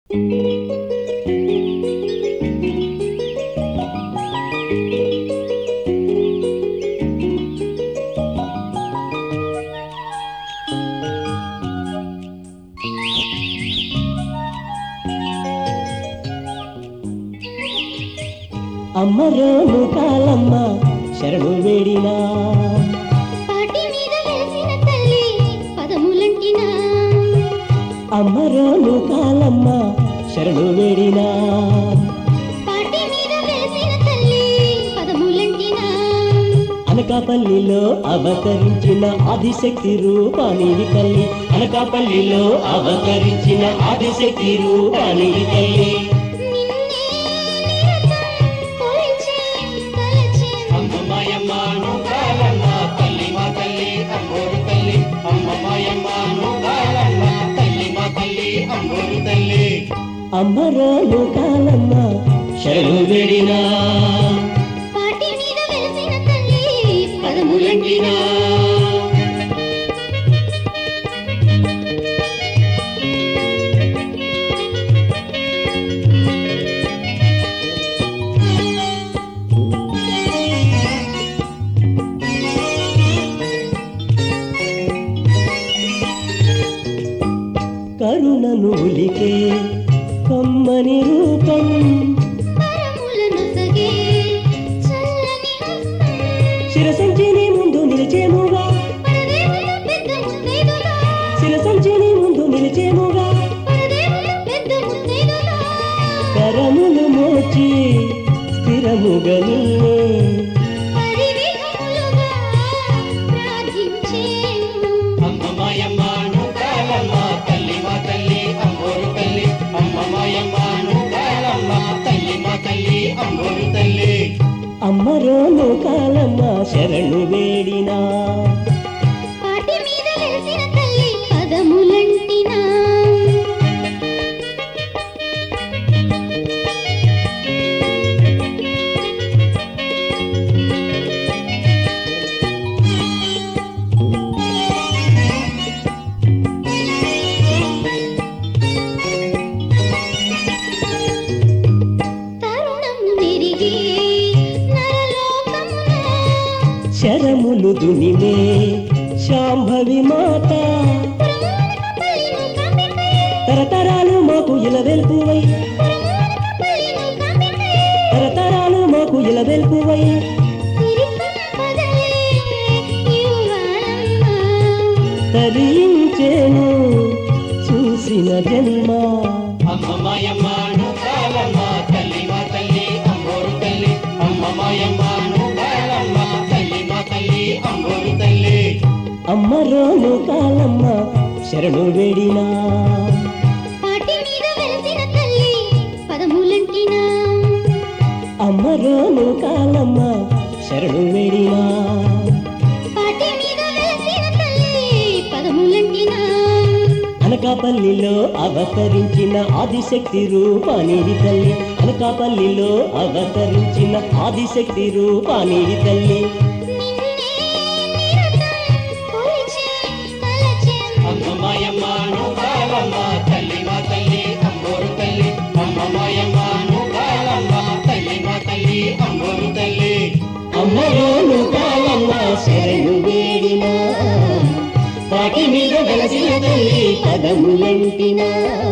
అమ్మరోను కాలమ్మ శరణు వేడినా పాటి మీద వెలిసిన తల్లి పదములంటినా అమ్మరోను కాలమ్మ శరణు వేడినా పాటి మీద వెలిసిన తల్లి పదములంటినా అనకాపల్లిలో అవతరించిన ఆదిశక్తి రూపానివి తల్లి అనకాపల్లిలో అవతరించిన ఆదిశక్తి రూపానివి తల్లి నిన్నే నిరతం కొలిచి తలచి అమ్మమాయమ్మను కాలమ్మ తల్లి మా తల్లి అమ్మోరు తల్లి అమ్మమాయమ్మను కాలమ్మ తల్లి మా తల్లి అమ్మోరు తల్లి అమ్మరోను కాలమ్మ శరణు వేడినా పాటి మీద వెలిసిన తల్లి పదములంటినా కరుణనూలికే కమ్మని రూపం పరములను సగే చల్లని హస్తం శిరసంచిని ముందు నిలిచేముగా పరదేవుల పెద్ద ముత్తైదులా శిరసంచిని ముందు నిలిచేముగా పరదేవుల పెద్ద ముత్తైదులా కరములు మోచి స్థిరముగా నిన్నే పరివిధములుగా ప్రార్థించేను అమ్మమాయమ్మను కాలమ్మ తల్లి మా తల్లి అమ్మోరు తల్లి అమ్మమాయమ్మను కాలమ్మ తల్లి మా తల్లి అమ్మోరు తల్లి అమ్మరోను కాలమ్మ శరణు వేడినా పాటి మీద వెలిసిన తల్లి పదములంటినా తరుణము నెరిగి నరలోకమున శరములు దునిమే శాంభవి మాత పురమునకు కంపికై తరతరాలు మాకు ఇలవెల్పువై పురమునకు కంపికై తరతరాలు మాకు ఇలవెల్పువై సిరిపంపదలే యువనమ్మ తరించేను చూసిన జన్మ అమ్మమాయమ్మను కాలమ్మ తల్లి మా తల్లి అమ్మోరు తల్లి అమ్మమాయమ్మను కాలమ్మ తల్లి మా తల్లి అమ్మోరు తల్లి అమ్మరోను కాలమ్మ శరణు వేడినా పాటి మీద వెలిసిన తల్లి పదములంటినా అమ్మరోను కాలమ్మ శరణు వేడినా పాటి మీద వెలిసిన తల్లి పదములంటినా అనకాపల్లిలో అవతరించిన ఆదిశక్తి రూపానివి తల్లి అనకాపల్లిలో అవతరించిన ఆదిశక్తి రూపానివి తల్లి నిన్నే నిరతం కొలిచి తలచెను అమ్మమాయమ్మను కాలమ్మ తల్లి మా తల్లి అమ్మోరు తల్లి అమ్మమాయమ్మను కాలమ్మ తల్లి మా తల్లి అమ్మోరు తల్లి అమ్మరోను కాలమ్మ శరణు వేడినా వాటి మీద వెలసిన తల్లి పదములంటినా